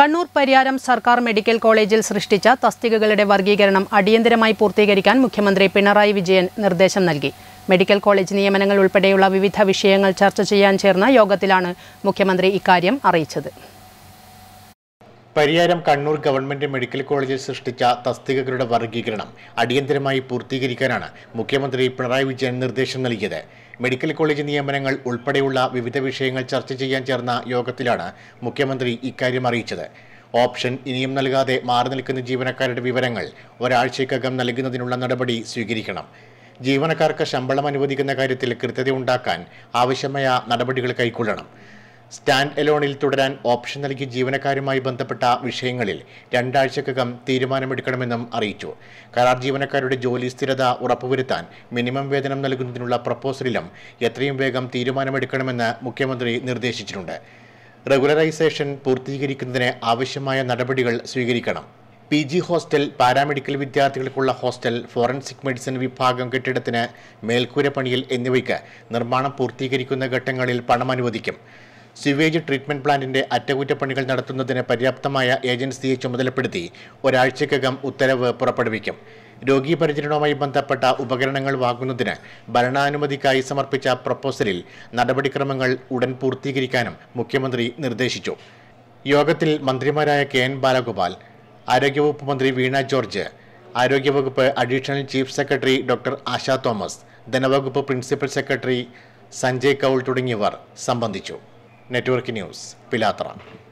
കണ്ണൂർ പരിയാരം സർക്കാർ മെഡിക്കൽ കോളേജിൽ സൃഷ്ടിച്ച തസ്തികകളുടെ വർഗീകരണം അടിയന്തരമായി പൂർത്തീകരിക്കാൻ മുഖ്യമന്ത്രി പിണറായി വിജയൻ നിർദ്ദേശം നൽകി മെഡിക്കൽ കോളേജ് നിയമനങ്ങൾ ഉൾപ്പെടെയുള്ള വിവിധ വിഷയങ്ങൾ ചർച്ച ചെയ്യാൻ ചേർന്ന യോഗത്തിലാണ് മുഖ്യമന്ത്രി ഇക്കാര്യം അറിയിച്ചത് പരിയാരം കണ്ണൂർ ഗവൺമെന്റ് മെഡിക്കൽ കോളേജിൽ സൃഷ്ടിച്ച തസ്തികകളുടെ വർഗീകരണം അടിയന്തരമായി പൂർത്തീകരിക്കാനാണ് മുഖ്യമന്ത്രി പിണറായി വിജയൻ നിർദ്ദേശം നൽകിയത് മെഡിക്കൽ കോളേജ് നിയമനങ്ങൾ ഉൾപ്പെടെയുള്ള വിവിധ വിഷയങ്ങൾ ചർച്ച ചെയ്യാൻ ചേർന്ന യോഗത്തിലാണ് മുഖ്യമന്ത്രി ഇക്കാര്യം അറിയിച്ചത് ഓപ്ഷൻ ഇനിയും നൽകാതെ മാറി നിൽക്കുന്ന ജീവനക്കാരുടെ വിവരങ്ങൾ ഒരാഴ്ചയ്ക്കകം നൽകുന്നതിനുള്ള നടപടി സ്വീകരിക്കണം ജീവനക്കാർക്ക് ശമ്പളം അനുവദിക്കുന്ന കാര്യത്തിൽ കൃത്യതയുണ്ടാക്കാൻ ആവശ്യമായ നടപടികൾ കൈക്കൊള്ളണം സ്റ്റാൻഡ് എലോണിൽ തുടരാൻ ഓപ്ഷൻ നൽകി ജീവനക്കാരുമായി ബന്ധപ്പെട്ട വിഷയങ്ങളിൽ രണ്ടാഴ്ചക്കകം തീരുമാനമെടുക്കണമെന്നും അറിയിച്ചു കരാർ ജീവനക്കാരുടെ ജോലി സ്ഥിരത ഉറപ്പുവരുത്താൻ മിനിമം വേതനം നൽകുന്നതിനുള്ള പ്രപ്പോസലിലും എത്രയും വേഗം തീരുമാനമെടുക്കണമെന്ന് മുഖ്യമന്ത്രി നിർദ്ദേശിച്ചിട്ടുണ്ട് റെഗുലറൈസേഷൻ പൂർത്തീകരിക്കുന്നതിന് ആവശ്യമായ നടപടികൾ സ്വീകരിക്കണം പി ജി ഹോസ്റ്റൽ പാരാമെഡിക്കൽ വിദ്യാർത്ഥികൾക്കുള്ള ഹോസ്റ്റൽ ഫോറൻസിക് മെഡിസിൻ വിഭാഗം കെട്ടിടത്തിന് മേൽക്കൂര പണിയിൽ എന്നിവയ്ക്ക് നിർമ്മാണം പൂർത്തീകരിക്കുന്ന ഘട്ടങ്ങളിൽ പണം അനുവദിക്കും സിവേജ് ട്രീറ്റ്മെന്റ് പ്ലാന്റിന്റെ അറ്റകുറ്റപ്പണികൾ നടത്തുന്നതിന് പര്യാപ്തമായ ഏജൻസിയെ ചുമതലപ്പെടുത്തി ഒരാഴ്ചക്കകം ഉത്തരവ് പുറപ്പെടുവിക്കും രോഗീ പരിചരണവുമായി ബന്ധപ്പെട്ട ഉപകരണങ്ങൾ വാങ്ങുന്നതിന് ഭരണാനുമതിക്കായി സമർപ്പിച്ച പ്രപ്പോസലിൽ നടപടിക്രമങ്ങൾ ഉടൻ പൂർത്തീകരിക്കാനും മുഖ്യമന്ത്രി നിർദ്ദേശിച്ചു യോഗത്തിൽ മന്ത്രിമാരായ കെ എൻ ബാലഗോപാൽ ആരോഗ്യവകുപ്പ് മന്ത്രി വീണ ജോർജ് ആരോഗ്യവകുപ്പ് additional chief secretary doctor Asha Thomas ധനവകുപ്പ് പ്രിൻസിപ്പൽ സെക്രട്ടറി സഞ്ജയ് കൗൾ തുടങ്ങിയവർ സംബന്ധിച്ചു നെറ്റ്വർക്ക് ന്യൂസ് പിലാത്ര